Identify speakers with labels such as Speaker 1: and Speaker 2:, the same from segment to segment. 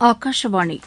Speaker 1: ಆಕಾಶವಾಣಿ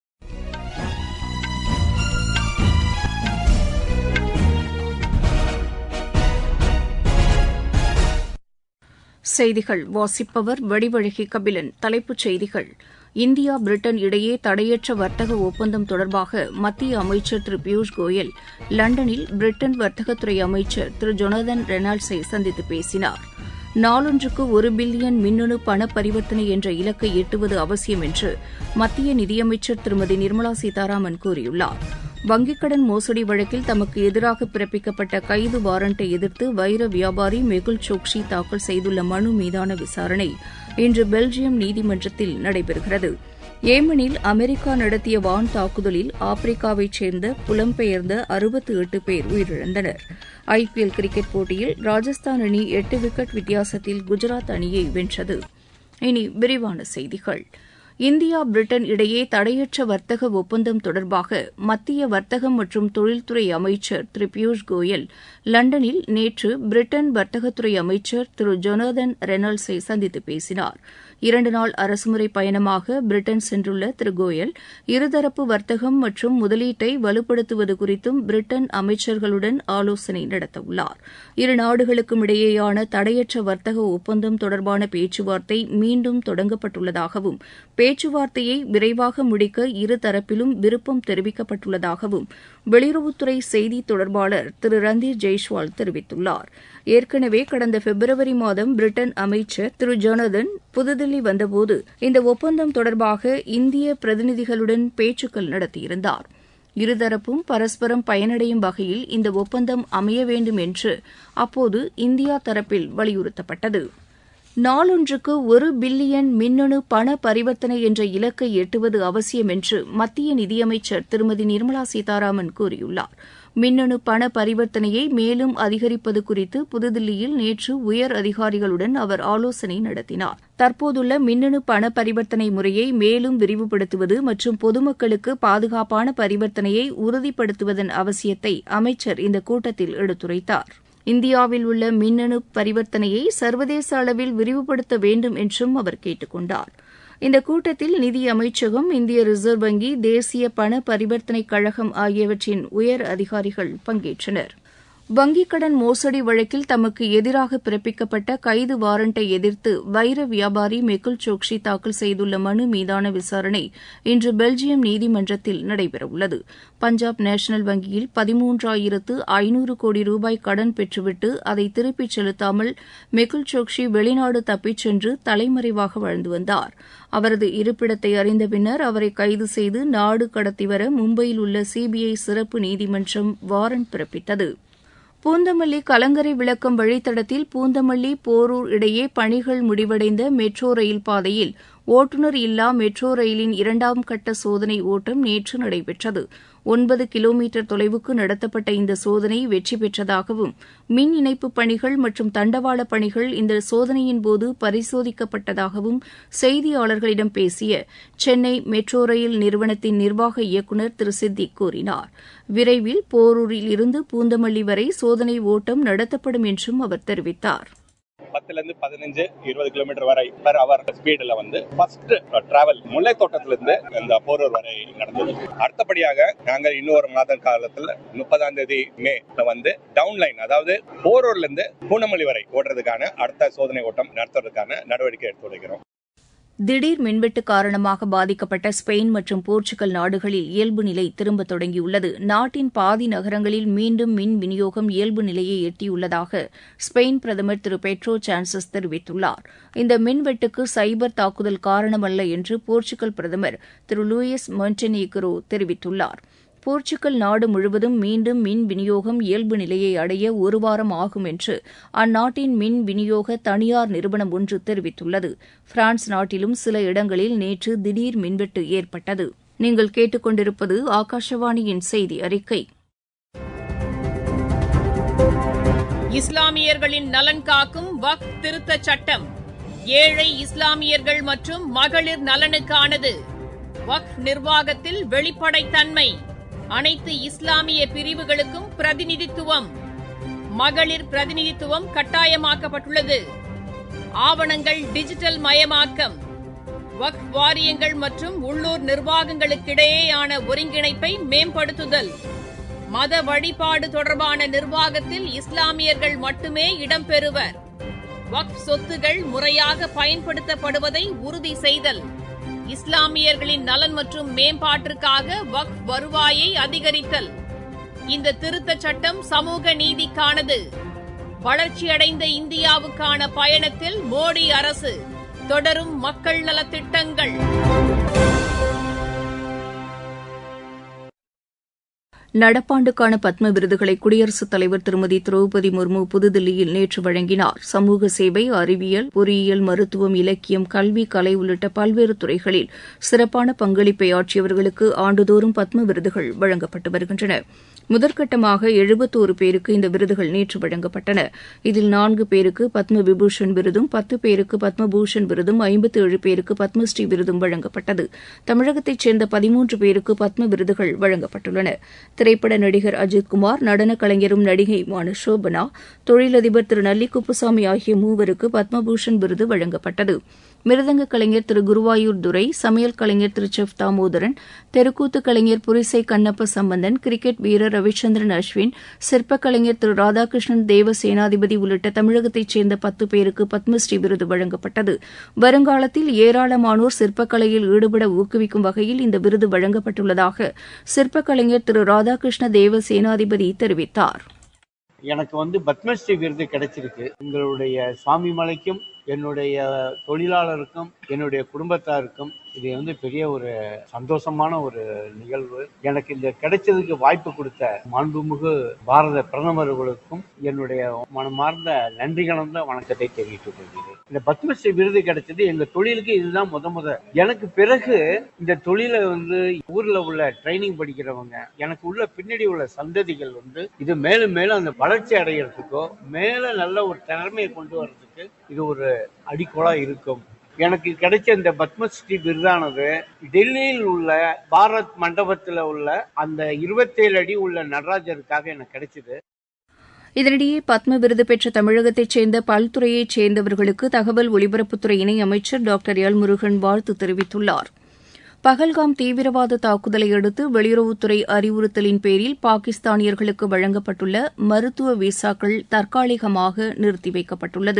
Speaker 1: செய்திகள் வாசிப்பவர் வடிவழகி கபிலன் தலைப்புச் செய்திகள் இந்தியா பிரிட்டன் இடையே தடையற்ற வர்த்தக ஒப்பந்தம் தொடர்பாக மத்திய அமைச்சர் திரு பியூஷ் கோயல் லண்டனில் பிரிட்டன் வர்த்தகத்துறை அமைச்சர் திரு ஜொனதன் ரெனால்ட்ஸை சந்தித்து பேசினார் நாளொன்றுக்கு ஒரு பில்லியன் மின்னணு பண பரிவர்த்தனை என்ற இலக்கை எட்டுவது அவசியம் என்று மத்திய நிதியமைச்சர் திருமதி நிர்மலா சீதாராமன் கூறியுள்ளார் வங்கிக் கடன் மோசடி வழக்கில் தமக்கு எதிராக பிறப்பிக்கப்பட்ட கைது வாரண்டை எதிர்த்து வைர வியாபாரி மெகுல் சோக்ஷி தாக்கல் செய்துள்ள மனு மீதான விசாரணை இன்று பெல்ஜியம் நீதிமன்றத்தில் நடைபெறுகிறது ஏமனில் அமெரிக்கா நடத்திய வான் தாக்குதலில் ஆப்பிரிக்காவைச் சேர்ந்த புலம்பெயர்ந்த அறுபத்து எட்டு பேர் உயிரிழந்தனர் ஐபிஎல் கிரிக்கெட் போட்டியில் ராஜஸ்தான் அணி எட்டு விக்கெட் வித்தியாசத்தில் குஜராத் அணியை வென்றது இனி விரிவான செய்திகள் இந்தியா பிரிட்டன் இடையே தடையற்ற வர்த்தக ஒப்பந்தம் தொடர்பாக மத்திய வர்த்தகம் மற்றும் தொழில்துறை அமைச்சர் திரு பியூஷ் கோயல் லண்டனில் நேற்று பிரிட்டன் வர்த்தகத்துறை அமைச்சர் திரு ஜொனதன் ரெனால்ட்ஸை சந்தித்து பேசினார் இரண்டு நாள் அரசுமுறை பயணமாக பிரிட்டன் சென்றுள்ள திரு கோயல் இருதரப்பு வர்த்தகம் மற்றும் முதலீட்டை வலுப்படுத்துவது குறித்தும் பிரிட்டன் அமைச்சர்களுடன் ஆலோசனை நடத்தவுள்ளார் இரு நாடுகளுக்கும் இடையேயான தடையற்ற வர்த்தக ஒப்பந்தம் தொடர்பான பேச்சுவார்த்தை மீண்டும் தொடங்கப்பட்டுள்ளதாகவும் பேச்சுவார்த்தையை விரைவாக முடிக்க இருதரப்பிலும் விருப்பம் தெரிவிக்கப்பட்டுள்ளதாகவும் வெளியுறவுத்துறை செய்தி தொடர்பாளர் திரு ரந்தீர் ஜெய்ஷ்வால் தெரிவித்துள்ளார் ஏற்கனவே கடந்த பிப்ரவரி மாதம் பிரிட்டன் அமைச்சர் திரு ஜொனதன் புதுதில்லி வந்தபோது இந்த ஒப்பந்தம் தொடர்பாக இந்திய பிரதிநிதிகளுடன் பேச்சுக்கள் நடத்தியிருந்தார் இருதரப்பும் பரஸ்பரம் பயனடையும் வகையில் இந்த ஒப்பந்தம் அமைய வேண்டும் என்று அப்போது இந்தியா தரப்பில் வலியுறுத்தப்பட்டது நாளொன்றுக்கு ஒரு பில்லியன் மின்னணு பண பரிவர்த்தனை என்ற இலக்கை எட்டுவது அவசியம் என்று மத்திய நிதியமைச்சர் திருமதி நிர்மலா சீதாராமன் கூறியுள்ளார் மின்னணு பண பரிவர்த்தனையை மேலும் அதிகரிப்பது குறித்து புதுதில்லியில் நேற்று உயர் அதிகாரிகளுடன் அவர் ஆலோசனை நடத்தினார் தற்போதுள்ள மின்னணு பண பரிவர்த்தனை முறையை மேலும் விரிவுபடுத்துவது மற்றும் பொதுமக்களுக்கு பாதுகாப்பான பரிவர்த்தனையை உறுதிப்படுத்துவதன் அவசியத்தை அமைச்சர் இந்த கூட்டத்தில் எடுத்துரைத்தார் இந்தியாவில் உள்ள மின்னணு பரிவர்த்தனையை சர்வதேச அளவில் விரிவுபடுத்த வேண்டும் என்றும் அவர் கேட்டுக் கொண்டார் இந்த கூட்டத்தில் நிதி அமைச்சகம் இந்திய ரிசர்வ் வங்கி தேசிய பண பரிவர்த்தனை கழகம் ஆகியவற்றின் உயர் அதிகாரிகள் பங்கேற்றனர் வங்கிக் கடன் மோசடி வழக்கில் தமக்கு எதிராக பிறப்பிக்கப்பட்ட கைது வாரண்டை எதிர்த்து வைர வியாபாரி மெகுல் சோக்ஷி தாக்கல் செய்துள்ள மனு மீதான விசாரணை இன்று பெல்ஜியம் நீதிமன்றத்தில் நடைபெறவுள்ளது பஞ்சாப் நேஷனல் வங்கியில் பதிமூன்றாயிரத்து ஐநூறு கோடி ரூபாய் கடன் பெற்றுவிட்டு அதை திருப்பிச் செலுத்தாமல் மெகுல் சோக்ஷி வெளிநாடு தப்பிச் சென்று தலைமறைவாக வாழ்ந்து வந்தார் அவரது இருப்பிடத்தை அறிந்த பின்னர் அவரை கைது செய்து நாடு கடத்திவர மும்பையில் உள்ள சிபிஐ சிறப்பு நீதிமன்றம் வாரண்ட் பிறப்பித்தது பூந்தமல்லி கலங்கரை விளக்கம் வழித்தடத்தில் பூந்தமல்லி போரூர் இடையே பணிகள் முடிவடைந்த மெட்ரோ ரயில் பாதையில் ஓட்டுநர் இல்லா மெட்ரோ ரயிலின் இரண்டாம் கட்ட சோதனை ஓட்டம் நேற்று நடைபெற்றது ஒன்பது கிலோமீட்டர் தொலைவுக்கு நடத்தப்பட்ட இந்த சோதனை வெற்றி பெற்றதாகவும் மின் இணைப்பு பணிகள் மற்றும் தண்டவாள பணிகள் இந்த சோதனையின்போது பரிசோதிக்கப்பட்டதாகவும் செய்தியாளர்களிடம் பேசிய சென்னை மெட்ரோ ரயில் நிறுவனத்தின் நிர்வாக இயக்குநர் திரு சித்திக் கூறினார் விரைவில் போரூரில் இருந்து பூந்தமல்லி வரை சோதனை ஓட்டம் நடத்தப்படும் என்றும் அவர் தெரிவித்தார்
Speaker 2: பத்துல இருந்து பதினஞ்சு இருபது கிலோமீட்டர் வரை பெர் அவர் ஸ்பீடுல வந்து ஃபர்ஸ்ட் டிராவல் முல்லை தோட்டத்திலிருந்து இந்த போரூர் வரை நடந்தது அடுத்தபடியாக நாங்கள் இன்னொரு மாத காலத்துல முப்பதாம் தேதி மே வந்து டவுன் லைன் அதாவது போரூர்ல இருந்து பூனமல்லி வரை ஓடுறதுக்கான அடுத்த சோதனை ஓட்டம் நடத்துறதுக்கான நடவடிக்கை எடுத்து வருகிறோம்
Speaker 1: திடீர் மின்வெட்டு காரணமாக பாதிக்கப்பட்ட ஸ்பெயின் மற்றும் போர்ச்சுகல் நாடுகளில் இயல்பு நிலை திரும்ப தொடங்கியுள்ளது நாட்டின் பாதி நகரங்களில் மீண்டும் மின் விநியோகம் இயல்பு நிலையை எட்டியுள்ளதாக ஸ்பெயின் பிரதமர் திரு பெட்ரோ சான்சஸ் தெரிவித்துள்ளார் இந்த மின்வெட்டுக்கு சைபர் தாக்குதல் காரணமல்ல என்று போர்ச்சுகல் பிரதமர் திரு லூயிஸ் மொன்டெனீக்ரோ தெரிவித்துள்ளார் போர்ச்சுகல் நாடு முழுவதும் மீண்டும் மின் விநியோகம் இயல்பு நிலையை அடைய ஒரு வாரம் ஆகும் என்று அந்நாட்டின் மின் விநியோக தனியார் நிறுவனம் ஒன்று தெரிவித்துள்ளது பிரான்ஸ் நாட்டிலும் சில இடங்களில் நேற்று திடீர் மின்வெட்டு ஏற்பட்டது நீங்கள் கேட்டுக்கொண்டிருப்பது ஆகாஷவாணியின் செய்தி அறிக்கை
Speaker 3: இஸ்லாமியர்களின் நலன் காக்கும் வக் திருத்த சட்டம் ஏழை இஸ்லாமியர்கள் மற்றும் மகளிர் நலனுக்கானது வக் நிர்வாகத்தில் வெளிப்படைத்தன்மை அனைத்து இஸ்லாமிய பிரிவுகளுக்கும் பிரதிநிதித்துவம் மகளிர் பிரதிநிதித்துவம் கட்டாயமாக்கப்பட்டுள்ளது ஆவணங்கள் டிஜிட்டல் மயமாக்கம் வக்ஃப் வாரியங்கள் மற்றும் உள்ளூர் நிர்வாகங்களுக்கிடையேயான ஒருங்கிணைப்பை மேம்படுத்துதல் மத வழிபாடு தொடர்பான நிர்வாகத்தில் இஸ்லாமியர்கள் மட்டுமே இடம்பெறுவர் வக்ஃப் சொத்துகள் முறையாக பயன்படுத்தப்படுவதை உறுதி செய்தல் இஸ்லாமியர்களின் நலன் மற்றும் மேம்பாட்டிற்காக வக்ஃப் வருவாயை அதிகரித்தல் இந்த திருத்தச் சட்டம் சமூக நீதிக்கானது வளர்ச்சியடைந்த இந்தியாவுக்கான பயணத்தில் மோடி அரசு தொடரும் மக்கள் நலத்திட்டங்கள்
Speaker 1: நடப்பாண்டுக்கான பத்ம விருதுகளை குடியரசுத் தலைவர் திருமதி திரௌபதி முர்மு புதுதில்லியில் நேற்று வழங்கினார் சமூக சேவை அறிவியல் பொறியியல் மருத்துவம் இலக்கியம் கல்வி கலை உள்ளிட்ட பல்வேறு துறைகளில் சிறப்பான பங்களிப்பை ஆற்றியவர்களுக்கு ஆண்டுதோறும் பத்ம விருதுகள் வழங்கப்பட்டு வருகின்றன முதற்கட்டமாக எழுபத்தோரு பேருக்கு இந்த விருதுகள் நேற்று வழங்கப்பட்டன இதில் நான்கு பேருக்கு பத்ம விபூஷன் விருதும் பத்து பேருக்கு பத்மபூஷன் விருதும் ஐம்பத்து ஏழு பேருக்கு பத்மஸ்ரீ விருதும் வழங்கப்பட்டது தமிழகத்தைச் சேர்ந்த பதிமூன்று பேருக்கு பத்ம விருதுகள் வழங்கப்பட்டுள்ளன திரைப்பட நடிகர் அஜித்குமார் நடன கலைஞரும் நடிகையுமான சோபனா தொழிலதிபர் திரு நல்லி குப்புசாமி ஆகிய மூவருக்கு பத்மபூஷன் விருது வழங்கப்பட்டது மிருதங்க கலைஞர் திரு குருவாயூர் துரை சமையல் கலைஞர் திரு செஃப் தாமோதரன் தெருக்கூத்து கலைஞர் புரிசை கண்ணப்ப சம்பந்தன் கிரிக்கெட் வீரர் ரவிச்சந்திரன் அஸ்வின் சிற்பக் கலைஞர் திரு ராதாகிருஷ்ணன் தேவ சேனாதிபதி உள்ளிட்ட தமிழகத்தைச் சேர்ந்த பத்து பேருக்கு பத்மஸ்ரீ விருது வழங்கப்பட்டது வருங்காலத்தில் ஏராளமானோர் சிற்பக்கலையில் ஈடுபட ஊக்குவிக்கும் வகையில் இந்த விருது வழங்கப்பட்டுள்ளதாக சிற்பக் கலைஞர் திரு ராதாகிருஷ்ண தேவ சேனாதிபதி தெரிவித்தார்
Speaker 4: எனக்கு வந்து பத்மஸ்ரீ விருது கிடைச்சிருக்கு உங்களுடைய சுவாமி மலைக்கும் என்னுடைய தொழிலாளருக்கும் என்னுடைய குடும்பத்தாருக்கும் இது வந்து பெரிய ஒரு சந்தோஷமான ஒரு நிகழ்வு எனக்கு இந்த கிடைச்சதுக்கு வாய்ப்பு கொடுத்த மாண்புமிகு பாரத பிரதமர்களுக்கும் என்னுடைய மனமார்ந்த நன்றி கலந்த வணக்கத்தை தெரிவித்துக் கொள்கிறேன் இந்த பத்மஸ்ரீ விருது கிடைச்சது எங்க தொழிலுக்கு இதுதான் முத முத எனக்கு பிறகு இந்த தொழிலை வந்து ஊர்ல உள்ள ட்ரைனிங் படிக்கிறவங்க எனக்கு உள்ள பின்னாடி உள்ள சந்ததிகள் வந்து இது மேலும் மேலும் அந்த வளர்ச்சி அடைகிறதுக்கோ மேல நல்ல ஒரு திறமையை கொண்டு வர்றதுக்கு இது ஒரு அடிக்கோலா இருக்கும் எனக்கு கிடைச்ச இந்த பத்மஸ்ரீ விருதானது டெல்லியில் உள்ள பாரத் மண்டபத்தில் உள்ள அந்த இருபத்தேழு அடி உள்ள நடராஜருக்காக எனக்கு கிடைச்சது
Speaker 1: இதனிடையே பத்ம விருது பெற்ற தமிழகத்தைச் சேர்ந்த பல்துறையைச் சேர்ந்தவர்களுக்கு தகவல் ஒலிபரப்புத்துறை இணையமைச்சர் டாக்டர் எல் முருகன் வாழ்த்து தெரிவித்துள்ளார் பகல்காம் தீவிரவாத தாக்குதலை அடுத்து வெளியுறவுத்துறை அறிவுறுத்தலின் பேரில் பாகிஸ்தானியர்களுக்கு வழங்கப்பட்டுள்ள மருத்துவ விசாக்கள் தற்காலிகமாக நிறுத்தி வைக்கப்பட்டுள்ளது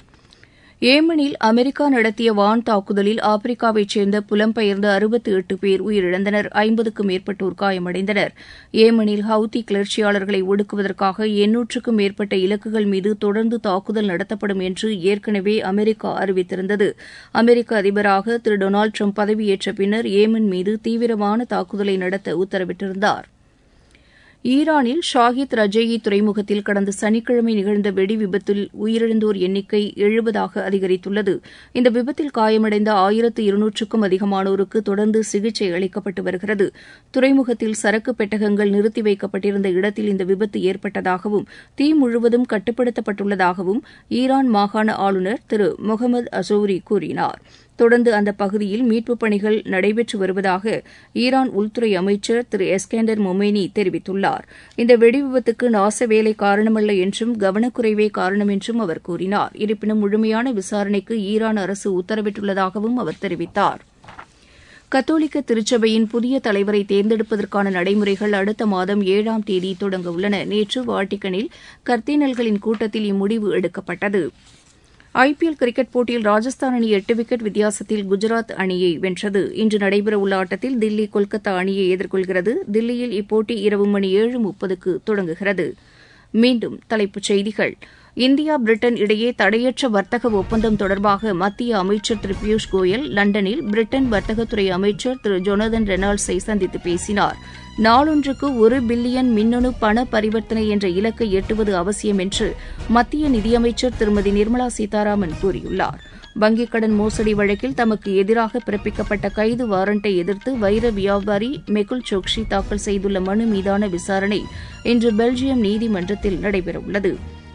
Speaker 1: ஏமனில் அமெரிக்கா நடத்திய வான் தாக்குதலில் ஆப்பிரிக்காவைச் சேர்ந்த புலம்பெயர்ந்த அறுபத்தி எட்டு பேர் உயிரிழந்தனர் ஐம்பதுக்கும் மேற்பட்டோர் காயமடைந்தனர் ஏமனில் ஹவுதி கிளர்ச்சியாளர்களை ஒடுக்குவதற்காக எண்ணூற்றுக்கும் மேற்பட்ட இலக்குகள் மீது தொடர்ந்து தாக்குதல் நடத்தப்படும் என்று ஏற்கனவே அமெரிக்கா அறிவித்திருந்தது அமெரிக்க அதிபராக திரு டொனால்டு ட்ரம்ப் பதவியேற்ற பின்னர் ஏமன் மீது தீவிரமான தாக்குதலை நடத்த உத்தரவிட்டிருந்தார் ஈரானில் ஷாஹித் ரஜேயி துறைமுகத்தில் கடந்த சனிக்கிழமை நிகழ்ந்த வெடி விபத்தில் உயிரிழந்தோர் எண்ணிக்கை எழுபதாக அதிகரித்துள்ளது இந்த விபத்தில் காயமடைந்த ஆயிரத்து இருநூற்றுக்கும் அதிகமானோருக்கு தொடர்ந்து சிகிச்சை அளிக்கப்பட்டு வருகிறது துறைமுகத்தில் சரக்கு பெட்டகங்கள் நிறுத்தி வைக்கப்பட்டிருந்த இடத்தில் இந்த விபத்து ஏற்பட்டதாகவும் தீ முழுவதும் கட்டுப்படுத்தப்பட்டுள்ளதாகவும் ஈரான் மாகாண ஆளுநர் திரு முகமது அசோரி கூறினார் தொடர்ந்து அந்த பகுதியில் மீட்புப் பணிகள் நடைபெற்று வருவதாக ஈரான் உள்துறை அமைச்சர் திரு எஸ்கேண்டர் மொமேனி தெரிவித்துள்ளார் இந்த வெடிவிபத்துக்கு நாச வேலை காரணமல்ல என்றும் கவனக்குறைவே காரணம் என்றும் அவர் கூறினார் இருப்பினும் முழுமையான விசாரணைக்கு ஈரான் அரசு உத்தரவிட்டுள்ளதாகவும் அவர் தெரிவித்தார் கத்தோலிக்க திருச்சபையின் புதிய தலைவரை தேர்ந்தெடுப்பதற்கான நடைமுறைகள் அடுத்த மாதம் ஏழாம் தேதி தொடங்க உள்ளன நேற்று வாட்டிக்கனில் கர்த்தீனல்களின் கூட்டத்தில் இம்முடிவு எடுக்கப்பட்டது ஐபிஎல் கிரிக்கெட் போட்டியில் ராஜஸ்தான் அணி எட்டு விக்கெட் வித்தியாசத்தில் குஜராத் அணியை வென்றது இன்று நடைபெறவுள்ள ஆட்டத்தில் தில்லி கொல்கத்தா அணியை எதிர்கொள்கிறது தில்லியில் இப்போட்டி இரவு மணி ஏழு முப்பதுக்கு தொடங்குகிறது மீண்டும் தலைப்புச் செய்திகள் இந்தியா பிரிட்டன் இடையே தடையற்ற வர்த்தக ஒப்பந்தம் தொடர்பாக மத்திய அமைச்சர் திரு பியூஷ் கோயல் லண்டனில் பிரிட்டன் வர்த்தகத்துறை அமைச்சர் திரு ஜொனதன் ரெனால்ட்ஸை சந்தித்து பேசினார் நாளொன்றுக்கு ஒரு பில்லியன் மின்னணு பண பரிவர்த்தனை என்ற இலக்கை எட்டுவது அவசியம் என்று மத்திய நிதியமைச்சர் திருமதி நிர்மலா சீதாராமன் கூறியுள்ளார் வங்கிக் கடன் மோசடி வழக்கில் தமக்கு எதிராக பிறப்பிக்கப்பட்ட கைது வாரண்டை எதிர்த்து வைர வியாபாரி மெகுல் சோக்ஷி தாக்கல் செய்துள்ள மனு மீதான விசாரணை இன்று பெல்ஜியம் நீதிமன்றத்தில் நடைபெறவுள்ளது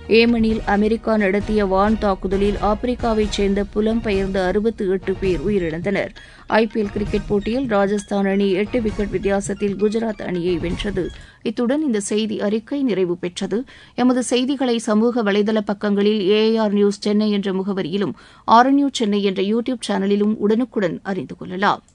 Speaker 1: ஏமனில் அமெரிக்கா நடத்திய வான் தாக்குதலில் ஆப்பிரிக்காவைச் சேர்ந்த புலம்பெயர்ந்த அறுபத்து எட்டு பேர் உயிரிழந்தனர் ஐபிஎல் கிரிக்கெட் போட்டியில் ராஜஸ்தான் அணி எட்டு விக்கெட் வித்தியாசத்தில் குஜராத் அணியை வென்றது இத்துடன் இந்த செய்தி அறிக்கை நிறைவு பெற்றது எமது செய்திகளை சமூக வலைதள பக்கங்களில் ஏஆர் நியூஸ் சென்னை என்ற முகவரியிலும் ஆர் நியூஸ் சென்னை என்ற யூ டியூப் சேனலிலும் உடனுக்குடன் அறிந்து கொள்ளலாம்